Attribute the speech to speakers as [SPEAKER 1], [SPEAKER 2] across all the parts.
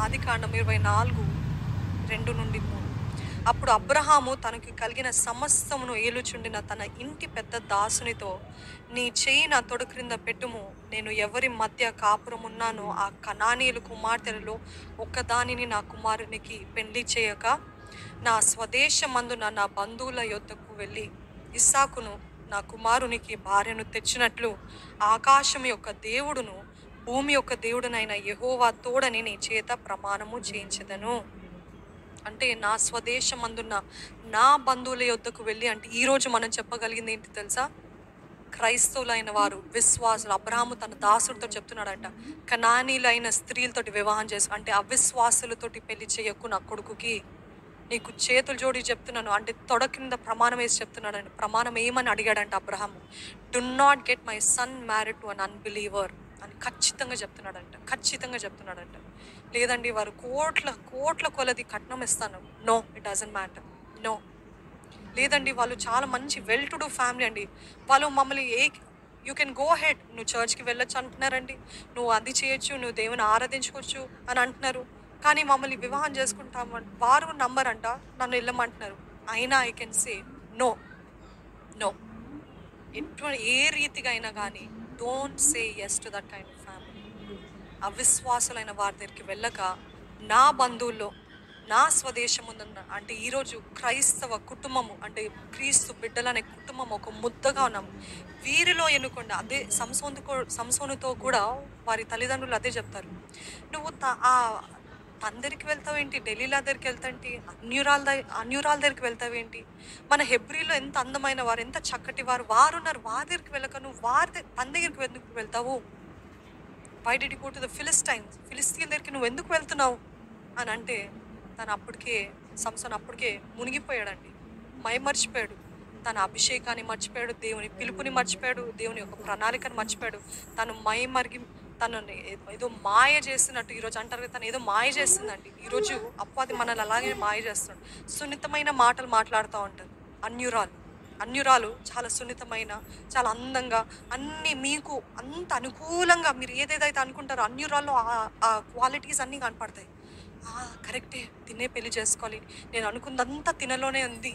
[SPEAKER 1] ఆది కాండం ఇరవై నాలుగు రెండు నుండి మూడు అప్పుడు అబ్రహాము తనకి కలిగిన సమస్తమును ఏలుచుండిన తన ఇంటి పెద్ద దాసునితో నీ చేయి నా తొడు క్రింద పెట్టుము నేను ఎవరి మధ్య కాపురమున్నానో ఆ కనానీయుల కుమార్తెలలో ఒక్కదానిని నా కుమారునికి పెళ్లి చేయక నా స్వదేశమందున నా బంధువుల యొద్దకు వెళ్ళి ఇస్సాకును నా కుమారునికి భార్యను తెచ్చినట్లు ఆకాశం యొక్క దేవుడును భూమి యొక్క దేవుడునైన యెహోవా తోడని నీ చేత ప్రమాణము చేయించదను అంటే నా స్వదేశమందున్న నా బంధువుల యొద్దకు వెళ్ళి అంటే ఈ రోజు మనం చెప్పగలిగింది ఏంటి తెలుసా క్రైస్తవులైన వారు విశ్వాసులు అబ్రాహాము తన దాసుడితో చెప్తున్నాడంట కనానీలైన స్త్రీలతోటి వివాహం చేసు అంటే అవిశ్వాసులతోటి పెళ్లి చేయకు నా కొడుకుకి నీకు చేతులు జోడి చెప్తున్నాను అంటే తొడ కింద ప్రమాణం వేసి చెప్తున్నాడండి ప్రమాణం ఏమని అడిగాడంట Abraham do not get my son married to an unbeliever అని ఖచ్చితంగా చెప్తున్నాడంట ఖచ్చితంగా చెప్తున్నాడంట లేదండి వారు కోట్ల కోట్ల కొలది కట్నం ఇస్తాను no it doesn't matter no లేదండి వాళ్ళు చాలా మంచి వెల్ టు డూ ఫ్యామిలీ అండి వాళ్ళు మమ్మల్ని hey you can go head నువ్వు చర్చ్కి వెళ్ళొచ్చు అంటున్నారండి నువ్వు అది చేయొచ్చు నువ్వు దేవుని ఆరాధించుకోవచ్చు అని అంటున్నారు కానీ మమ్మల్ని వివాహం చేసుకుంటాము అని వారు నమ్మరంట నన్ను వెళ్ళమంటున్నారు అయినా I can say no no ఎటువంటి ఏ రీతిగా అయినా కానీ don't say yes to that kind of family అవిశ్వాసులైన వారి దగ్గరికి వెళ్ళక నా బంధువుల్లో నా స్వదేశం ఉందన్న అంటే ఈరోజు క్రైస్తవ కుటుంబము అంటే క్రీస్తు బిడ్డలనే కుటుంబం ఒక ముద్దగా ఉన్నాము వీరిలో ఎన్నుకోండి అదే సంసోనుతో సంసోనుతో కూడా వారి తల్లిదండ్రులు అదే చెప్తారు నువ్వు త- ఆ అందరికి వెళ్తావేంటి ఢిల్లీలో దగ్గరికి వెళ్తాంటి అన్యురాల దగ్గర అన్యురాల దగ్గరికి వెళ్తావేంటి మన హెబ్రిలో ఎంత అందమైన వారు ఎంత చక్కటి వారు వారు ఉన్నారు వారి దగ్గరికి వెళ్ళక నువ్వు వారి దగ్గర తన దగ్గరికి ఎందుకు వెళ్తావు why do go to the Philistines Philistine దగ్గరికి నువ్వు ఎందుకు వెళ్తున్నావు అని అంటే తను అప్పటికే సంసన్ అప్పటికే మునిగిపోయాడండి మై మర్చిపోయాడు తన అభిషేకాన్ని మర్చిపోయాడు దేవుని పిలుపుని మర్చిపోయాడు దేవుని యొక్క ప్రణాళికను మర్చిపోయాడు తను మై మరిగి తను ఏదో మాయ చేస్తున్నట్టు ఈరోజు అంటారు కదా తను ఏదో మాయ చేస్తుందండి ఈరోజు అప్పాది మనల్ని అలాగే మాయ చేస్తున్నాడు సున్నితమైన మాటలు మాట్లాడుతూ ఉంటారు అన్యురాలు అన్యురాలు చాలా సున్నితమైన చాలా అందంగా అన్ని మీకు అంత అనుకూలంగా మీరు ఏదేదైతే అనుకుంటారో అన్యురాల్లో ఆ- ఆ క్వాలిటీస్ అన్నీ కనపడతాయి "ఆ, కరెక్టే తినే పెళ్లి చేసుకోవాలి నేను అనుకున్నదంతా తినలోనే ఉంది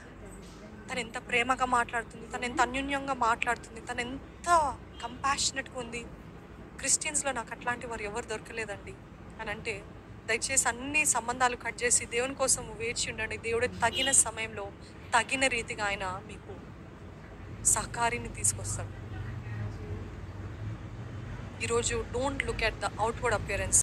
[SPEAKER 1] తను ఎంత ప్రేమగా మాట్లాడుతుంది తను ఎంత అన్యోన్యంగా మాట్లాడుతుంది తను ఎంత కంపాషనెట్గా ఉంది క్రిస్టియన్స్లో నాకు అట్లాంటి వారు ఎవరు దొరకలేదండి అని అంటే దయచేసి అన్ని సంబంధాలు కట్ చేసి దేవుని కోసం వేచి ఉండండి దేవుడు తగిన సమయంలో తగిన రీతిగా ఆయన మీకు సహకారిని తీసుకొస్తాడు ఈరోజు don't look at the outward appearance